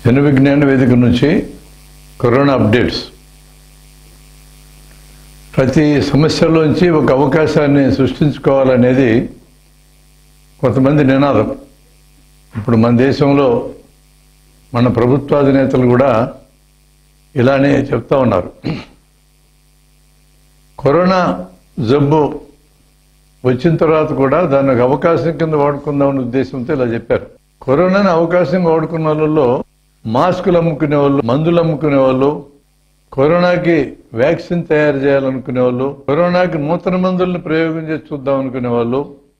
జన విజ్ఞాన వేదిక నుంచి కరోనా అప్డేట్స్ ప్రతి సమస్యలోంచి ఒక అవకాశాన్ని సృష్టించుకోవాలనేది కొంతమంది నినాదం ఇప్పుడు మన దేశంలో మన ప్రభుత్వాధినేతలు కూడా ఇలానే చెప్తా ఉన్నారు కరోనా జబ్బు వచ్చిన తర్వాత కూడా దాన్ని ఒక అవకాశం కింద వాడుకుందామనే ఉద్దేశంతో ఇలా చెప్పారు కరోనాని అవకాశంగా వాడుకున్న వాళ్ళలో మాస్కులు అమ్ముకునే వాళ్ళు మందులు అమ్ముకునే వాళ్ళు కరోనాకి వ్యాక్సిన్ తయారు చేయాలనుకునే వాళ్ళు కరోనాకి నూతన మందుల్ని ప్రయోగం చేసి చూద్దాం అనుకునే వాళ్ళు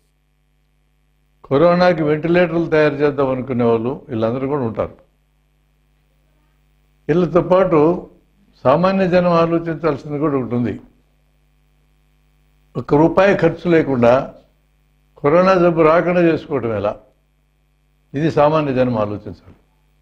కరోనాకి వెంటిలేటర్లు తయారు చేద్దాం అనుకునే వాళ్ళు వీళ్ళందరూ కూడా ఉంటారు వీళ్ళతో పాటు సామాన్య జనం ఆలోచించాల్సింది కూడా ఒకటి ఉంది ఒక్క రూపాయి ఖర్చు లేకుండా కరోనా జబ్బు రాకుండా చేసుకోవటం ఎలా ఇది సామాన్య జనం ఆలోచించాలి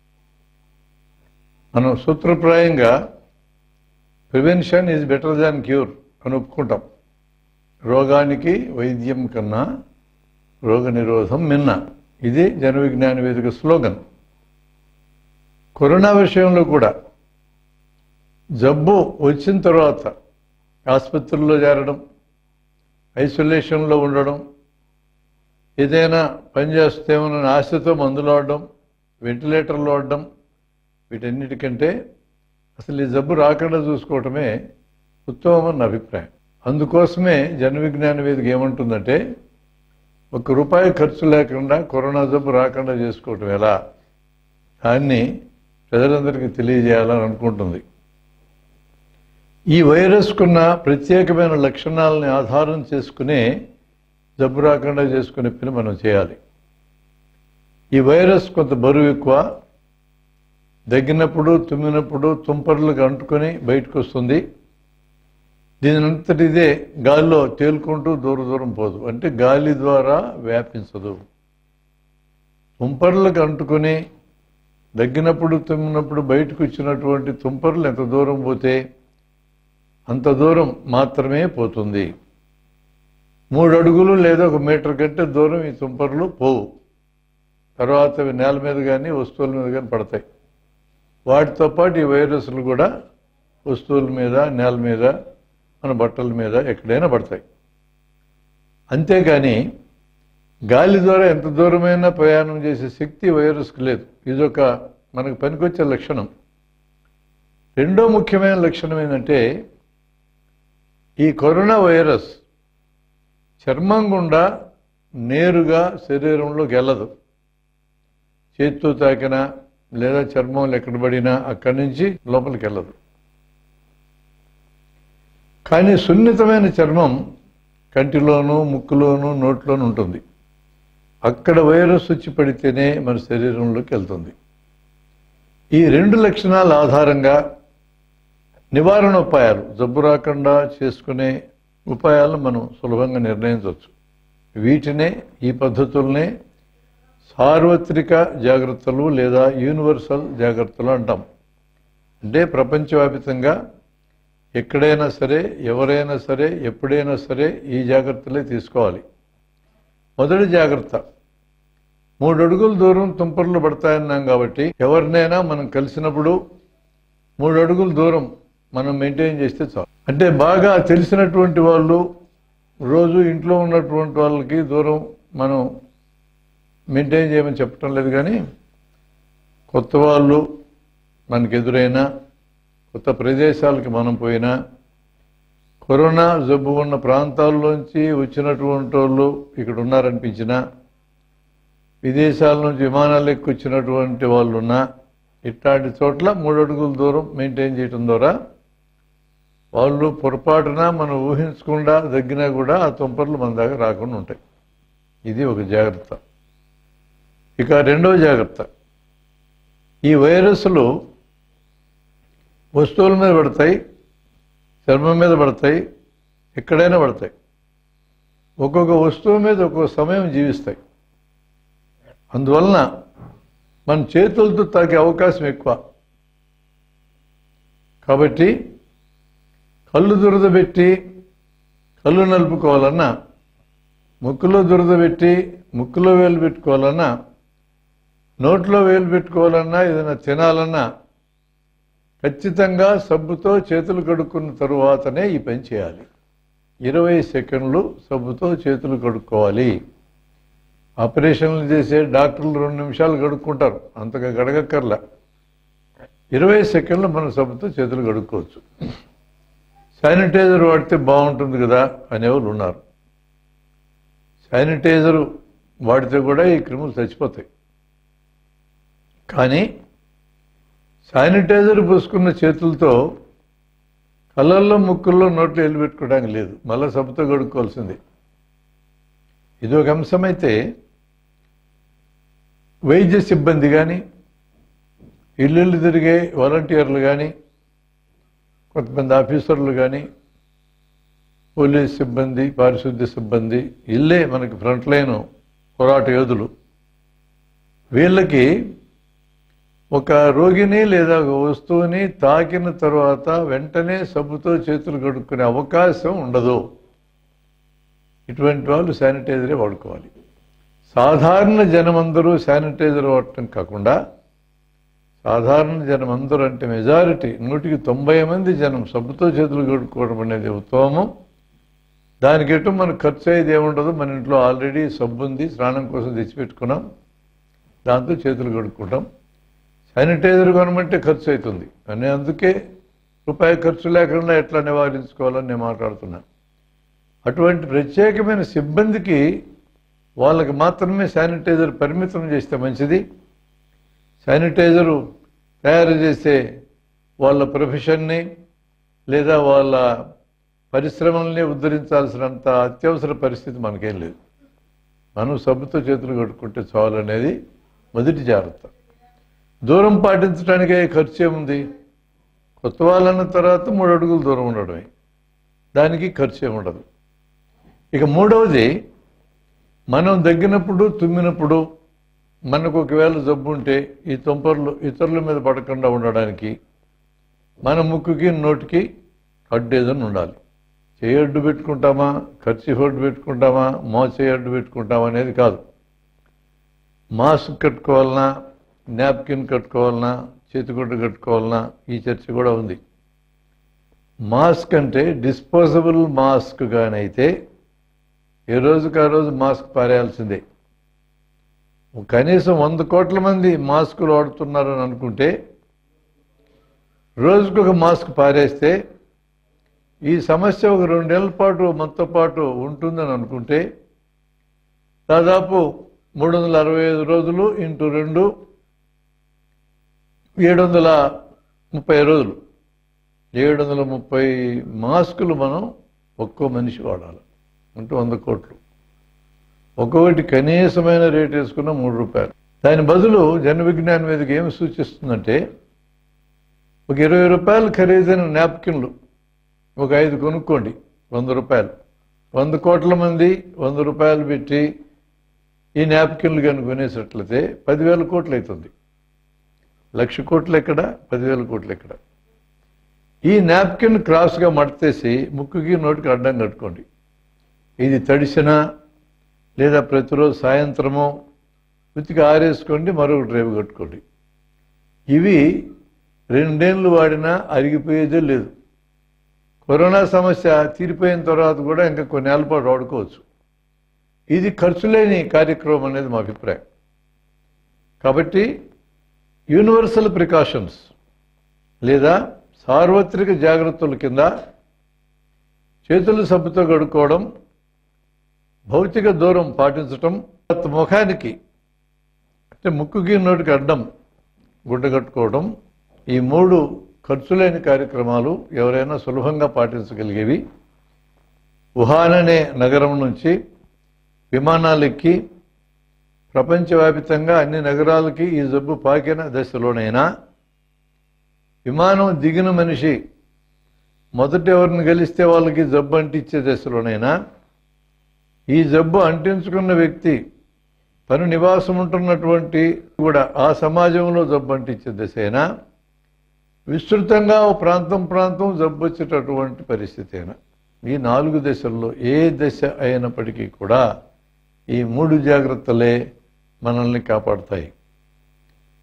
మనం సూత్రప్రాయంగా prevention is better than cure అని ఒప్పుకుంటాం రోగానికి వైద్యం కన్నా రోగ నిరోధం మిన్న ఇది జన విజ్ఞాన వేదిక స్లోగన్ కరోనా విషయంలో కూడా జబ్బు వచ్చిన తర్వాత ఆసుపత్రుల్లో చేరడం ఐసోలేషన్లో ఉండడం ఏదైనా పని చేస్తేమన్న ఆశతో మందులు వాడడం వెంటిలేటర్లు వాడడం వీటన్నిటికంటే అసలు ఈ జబ్బు రాకుండా చూసుకోవటమే ఉత్తమం నా అభిప్రాయం అందుకోసమే జన విజ్ఞాన వేదిక ఏమంటుందంటే ఒక్క రూపాయి ఖర్చు లేకుండా కరోనా జబ్బు రాకుండా చేసుకోవటం ఎలా దాన్ని ప్రజలందరికీ తెలియజేయాలని అనుకుంటుంది ఈ వైరస్కున్న ప్రత్యేకమైన లక్షణాలని ఆధారం చేసుకునే జబ్బు రాకుండా చేసుకునే పని మనం చేయాలి ఈ వైరస్ కొంత బరువు ఎక్కువ దగ్గినప్పుడు తుమ్మినప్పుడు తుంపర్లకు అంటుకొని బయటకు వస్తుంది దీనంతటిదే గాలిలో తేలుకుంటూ దూర దూరం పోదు అంటే గాలి ద్వారా వ్యాపించదు తుంపర్లకు అంటుకొని దగ్గినప్పుడు తుమ్మినప్పుడు బయటకు వచ్చినటువంటి తుంపర్లు ఎంత దూరం పోతే అంత దూరం మాత్రమే పోతుంది మూడు అడుగులు లేదా ఒక మీటర్ కంటే దూరం ఈ తుంపర్లు పోవు తర్వాత అవి నేల మీద కానీ వస్తువుల మీద కానీ పడతాయి వాటితో పాటు ఈ వైరస్లు కూడా వస్తువుల మీద నేల మీద మన బట్టల మీద ఎక్కడైనా పడతాయి అంతేగాని గాలి ద్వారా ఎంత దూరమైనా ప్రయాణం చేసే శక్తి వైరస్కి లేదు ఇదొక మనకు పనికొచ్చే లక్షణం రెండో ముఖ్యమైన లక్షణం ఏంటంటే ఈ కరోనా వైరస్ చర్మం గుండా నేరుగా శరీరంలోకి వెళ్ళదు చేతితో తాకినా లేదా చర్మంలో ఎక్కడ పడినా అక్కడి నుంచి లోపలికి వెళ్ళదు కానీ సున్నితమైన చర్మం కంటిలోనూ ముక్కులోనూ నోట్లోనూ ఉంటుంది అక్కడ వైరస్ వచ్చి పడితేనే మన శరీరంలోకి వెళ్తుంది ఈ రెండు లక్షణాల ఆధారంగా నివారణ ఉపాయాలు జబ్బు రాకుండా చేసుకునే ఉపాయాలను మనం సులభంగా నిర్ణయించవచ్చు వీటినే ఈ పద్ధతుల్నే సార్వత్రిక జాగ్రత్తలు లేదా యూనివర్సల్ జాగ్రత్తలు అంటాం అంటే ప్రపంచవ్యాప్తంగా ఎక్కడైనా సరే ఎవరైనా సరే ఎప్పుడైనా సరే ఈ జాగ్రత్తలే తీసుకోవాలి మొదటి జాగ్రత్త మూడు అడుగుల దూరం తుంపర్లు పడతాయన్నాం కాబట్టి ఎవరినైనా మనం కలిసినప్పుడు మూడు అడుగుల దూరం మనం మెయింటైన్ చేస్తే చాలు అంటే బాగా తెలిసినటువంటి వాళ్ళు రోజు ఇంట్లో ఉన్నటువంటి వాళ్ళకి దూరం మనం మెయింటైన్ చేయమని చెప్పటం లేదు కానీ కొత్త వాళ్ళు మనకి ఎదురైనా కొత్త ప్రదేశాలకి మనం పోయినా కరోనా జబ్బు ఉన్న ప్రాంతాల్లోంచి వచ్చినటువంటి వాళ్ళు ఇక్కడ ఉన్నారనిపించినా విదేశాల నుంచి విమానాలు ఎక్కి వచ్చినటువంటి వాళ్ళు ఉన్నా ఇట్లాంటి చోట్ల మూడు అడుగుల దూరం మెయింటైన్ చేయడం ద్వారా వాళ్ళు పొరపాటున మనం ఊహించకుండా దగ్గినా కూడా ఆ తుంపర్లు మన దగ్గర రాకుండా ఉంటాయి ఇది ఒక జాగ్రత్త ఇక రెండవ జాగ్రత్త ఈ వైరస్లు వస్తువుల మీద పడతాయి చర్మం మీద పడతాయి ఎక్కడైనా పడతాయి ఒక్కొక్క వస్తువు మీద ఒక్కొక్క సమయం జీవిస్తాయి అందువలన మన చేతులతో తాకే అవకాశం ఎక్కువ కాబట్టి కళ్ళు దురద పెట్టి కళ్ళు నలుపుకోవాలన్నా ముక్కులో దురద పెట్టి ముక్కులో వేలు పెట్టుకోవాలన్నా నోట్లో వేలు పెట్టుకోవాలన్నా ఏదైనా తినాలన్నా ఖచ్చితంగా సబ్బుతో చేతులు కడుక్కున్న తరువాతనే ఈ పని చేయాలి ఇరవై సెకండ్లు సబ్బుతో చేతులు కడుక్కోవాలి ఆపరేషన్లు చేసే డాక్టర్లు రెండు నిమిషాలు కడుక్కుంటారు అంతగా గడగక్కర్లా ఇరవై సెకండ్లు మనం సబ్బుతో చేతులు కడుక్కోవచ్చు శానిటైజర్ వాడితే బాగుంటుంది కదా అనేవాళ్ళు ఉన్నారు శానిటైజర్ వాడితే కూడా ఈ క్రిములు చచ్చిపోతాయి కానీ శానిటైజర్ పూసుకున్న చేతులతో కళ్ళల్లో ముక్కుల్లో నోట్లో వెళ్ళి పెట్టుకోవడానికి లేదు మళ్ళీ సబ్బుతో కడుక్కోవాల్సిందే ఇది ఒక అంశమైతే వైద్య సిబ్బంది కానీ ఇల్లు తిరిగే వాలంటీర్లు కానీ కొంతమంది ఆఫీసర్లు కానీ పోలీస్ సిబ్బంది పారిశుద్ధ్య సిబ్బంది ఇల్లే మనకి ఫ్రంట్ లైన్ పోరాట యోధులు వీళ్ళకి ఒక రోగిని లేదా ఒక వస్తువుని తాకిన తర్వాత వెంటనే సబ్బుతో చేతులు కడుక్కునే అవకాశం ఉండదు ఇటువంటి వాళ్ళు శానిటైజరే వాడుకోవాలి సాధారణ జనమందరూ శానిటైజర్ వాడటం కాకుండా సాధారణ జనం అందరూ అంటే మెజారిటీ నూటికి తొంభై మంది జనం సబ్బుతో చేతులు కడుక్కోవడం అనేది ఉత్తమము దానికి ఎటు మనకు ఖర్చు అయ్యేది ఏముండదు మన ఇంట్లో ఆల్రెడీ సబ్బు ఉంది స్నానం కోసం తెచ్చిపెట్టుకున్నాం దాంతో చేతులు కడుక్కుంటాం శానిటైజర్ కొనమంటే ఖర్చు అవుతుంది అని అందుకే రూపాయి ఖర్చు లేకుండా ఎట్లా నివారించుకోవాలని నేను మాట్లాడుతున్నా అటువంటి ప్రత్యేకమైన సిబ్బందికి వాళ్ళకి మాత్రమే శానిటైజర్ పరిమితం చేస్తే మంచిది శానిటైజరు తయారు చేసే వాళ్ళ ప్రొఫెషన్ని లేదా వాళ్ళ పరిశ్రమల్ని ఉద్ధరించాల్సినంత అత్యవసర పరిస్థితి మనకేం లేదు మనం సబ్బుతో చేతులు కట్టుకుంటే చాలనేది మొదటి జాగ్రత్త దూరం పాటించడానికే ఖర్చు ఏముంది కొత్త వాళ్ళన్న తర్వాత మూడు అడుగులు దూరం ఉండడమే దానికి ఖర్చు ఏముండదు ఇక మూడవది మనం దగ్గినప్పుడు తుమ్మినప్పుడు మనకు ఒకవేళ జబ్బు ఉంటే ఈ తుంపర్లు ఇతరుల మీద పడకుండా ఉండడానికి మన ముక్కుకి నోటికి అడ్డు ఏదైనా ఉండాలి చేయి అడ్డు పెట్టుకుంటామా ఖర్చు అడ్డు పెట్టుకుంటామా మోచేయి అడ్డు పెట్టుకుంటామా అనేది కాదు మాస్క్ కట్టుకోవాలన్నా నాప్కిన్ కట్టుకోవాలన్నా చేతిగుడ్డ కట్టుకోవాలన్నా ఈ చర్చ కూడా ఉంది మాస్క్ అంటే డిస్పోజబుల్ మాస్క్ గానైతే ఏ రోజుకి ఆ రోజు మాస్క్ పారేయాల్సిందే కనీసం వంద కోట్ల మంది మాస్కులు వాడుతున్నారని అనుకుంటే రోజుకు ఒక మాస్క్ పారేస్తే ఈ సమస్య ఒక రెండేళ్ల పాటు మనతో పాటు ఉంటుందని అనుకుంటే దాదాపు మూడు వందల అరవై ఐదు రోజులు ఇంటూ రెండు ఏడు వందల ముప్పై రోజులు ఏడు వందల ముప్పై మాస్కులు మనం ఒక్కో మనిషి వాడాలి అంటే వంద కోట్లు ఒక్కొక్కటి కనీసమైన రేట్ వేసుకున్న మూడు రూపాయలు దాని బదులు జన విజ్ఞాన వేదిక ఏమి సూచిస్తుందంటే ఒక ఇరవై రూపాయలు ఖరీదైన నాప్కిన్లు ఒక ఐదు కొనుక్కోండి వంద రూపాయలు వంద కోట్ల మంది వంద రూపాయలు పెట్టి ఈ నాప్కిన్లు కనుక కొనేసట్లయితే పదివేల కోట్లు అవుతుంది లక్ష కోట్లు ఎక్కడ పదివేల కోట్లు ఎక్కడ ఈ నాప్కిన్ క్రాస్గా మడతేసి ముక్కుకి నోటికి అడ్డం కట్టుకోండి ఇది తడిసినా లేదా ప్రతిరోజు సాయంత్రమో ఉతికి ఆరేసుకోండి మరొకటి రేపు కట్టుకోండి ఇవి రెండేళ్ళు వాడినా అరిగిపోయేదే లేదు కరోనా సమస్య తీరిపోయిన తర్వాత కూడా ఇంకా కొన్ని ఏళ్ళ పాటు వాడుకోవచ్చు ఇది ఖర్చు లేని కార్యక్రమం అనేది మా అభిప్రాయం కాబట్టి యూనివర్సల్ ప్రికాషన్స్ లేదా సార్వత్రిక జాగ్రత్తల కింద చేతులు సబ్బుతో కడుక్కోవడం భౌతిక దూరం పాటించటం ముఖానికి అంటే ముక్కుకి నోటికి అడ్డం గుడ్డ కట్టుకోవడం ఈ మూడు ఖర్చులేని కార్యక్రమాలు ఎవరైనా సులభంగా పాటించగలిగేవి వుహాన్ అనే నగరం నుంచి విమానాలు ఎక్కి ప్రపంచవ్యాప్తంగా అన్ని నగరాలకి ఈ జబ్బు పాకిన దశలోనైనా విమానం దిగిన మనిషి మొదట ఎవరిని గెలిస్తే వాళ్ళకి జబ్బు అంటించే దశలోనైనా ఈ జబ్బు అంటించుకున్న వ్యక్తి తను నివాసం ఉంటున్నటువంటి కూడా ఆ సమాజంలో జబ్బు అంటించే దశ అయినా విస్తృతంగా ఓ ప్రాంతం ప్రాంతం జబ్బు వచ్చేటటువంటి పరిస్థితి అయినా ఈ నాలుగు దశల్లో ఏ దశ అయినప్పటికీ కూడా ఈ మూడు జాగ్రత్తలే మనల్ని కాపాడుతాయి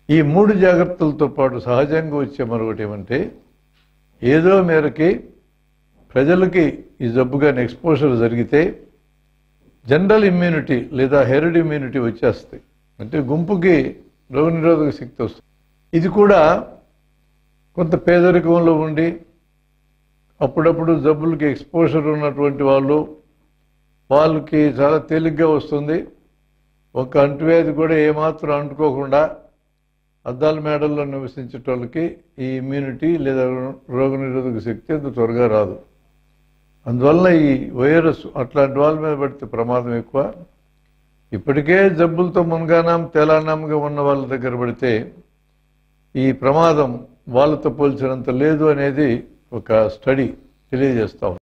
ఈ మూడు జాగ్రత్తలతో పాటు సహజంగా వచ్చే మరొకటి ఏమంటే ఏదో మేరకి ప్రజలకి ఈ జబ్బు కానీ ఎక్స్పోజర్ జరిగితే జనరల్ ఇమ్యూనిటీ లేదా హెరిడ్ ఇమ్యూనిటీ వచ్చేస్తాయి అంటే గుంపుకి రోగనిరోధక శక్తి వస్తుంది ఇది కూడా కొంత పేదరికంలో ఉండి అప్పుడప్పుడు జబ్బులకి ఎక్స్పోజర్ ఉన్నటువంటి వాళ్ళు వాళ్ళకి చాలా తేలిగ్గా వస్తుంది ఒక అంటువ్యాధి కూడా ఏమాత్రం అంటుకోకుండా అద్దాల మేడల్లో నివసించేటోళ్ళకి ఈ ఇమ్యూనిటీ లేదా రోగనిరోధక శక్తి అంత త్వరగా రాదు అందువల్ల ఈ వైరస్ అట్లాంటి వాళ్ళ మీద పడితే ప్రమాదం ఎక్కువ ఇప్పటికే జబ్బులతో మునగానాం తేలానాంగా ఉన్న వాళ్ళ దగ్గర పడితే ఈ ప్రమాదం వాళ్ళతో పోల్చినంత లేదు అనేది ఒక స్టడీ తెలియజేస్తా ఉంది